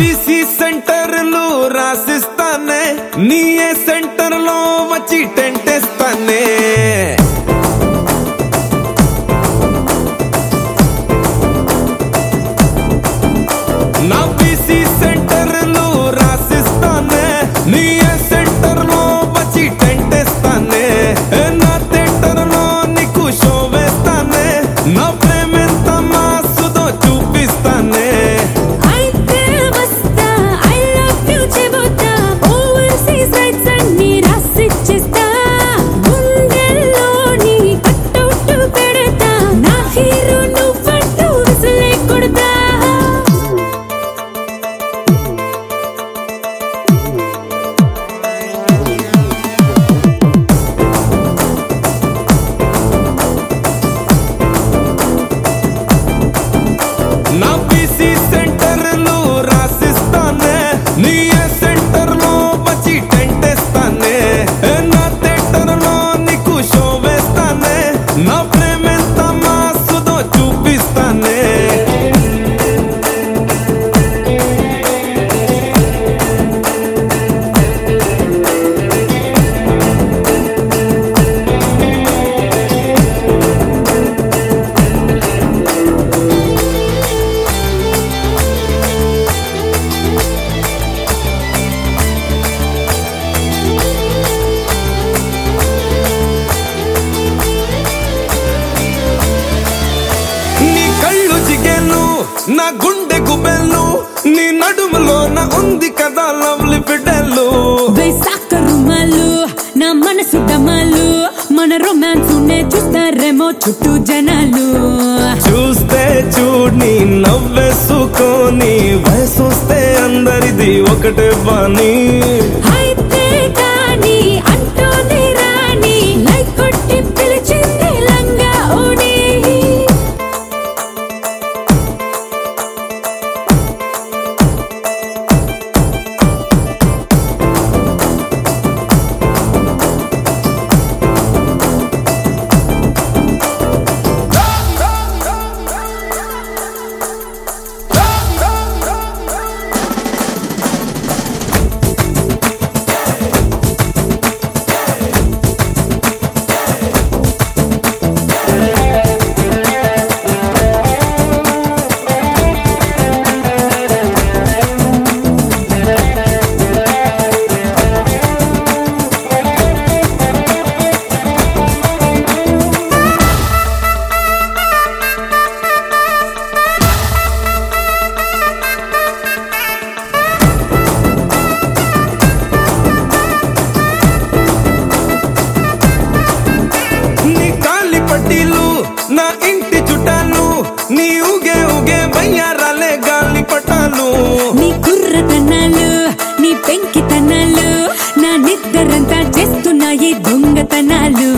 BC సెంటర్లు రాసిస్తానే నీ ఏ centre లో వచ్చి టెంట్ వేస్తానే నా బీసీ సెంటర్లు రాసిస్తానే నీ ఏ సెంటర్ లో వచ్చి టెంట్ వేస్తానే ఏ నా థియేటర్ లో నీకు షో వేస్తానే నా ప్రేమెంత మాసుదో చూపిస్తానే అయితే వస్తా ఐ లవ్ యు చెబుతా ఓవర్సీస్ రైట్స్ అన్ని రాసిచ్చేస్తా గుండెల్లోని కట్టౌట్ పెడతా నా హీరో నువ్వంటూ విసిలే కొడతా నా బీసీ సెంటర్లు రాసిస్తానే నీ ఏ సెంటర్ లో వచ్చి టెంట్ వేస్తానే ఏ నా థియేటర్ లో నీకు షో వేస్తానే నా ప్రేమెంత మాసుదో చూపిస్తానే నీ కళ్ళు జిగేలు నా గుండె గుబెల్లు నీ నడుములోన ఉంది కదా లవ్లీ బిడ్డలు వేసాక రుమాలు నా మనసు డమాలు మన రొమాన్స్ నే చూస్తారేమో చుట్టూ జనాలు చూస్తే చూడ్ని నవ్వేసుకొని వయసొస్తే అందరిది ఒకటే బాని అయితే కానీ అంటోంది రాని లైక్ కొట్టి పిలిచింది లంగా ఓని నీ కాలి పట్టీలు నా ఇంటి చుట్టాలు నీ ఊగే ఊగే వయ్యారాలే గాలి పట్టాలు నీ కుర్రతనాలు నీ పెంకితనాలు నా నిద్రంతా చేస్తున్నాయి దొంగతనాలు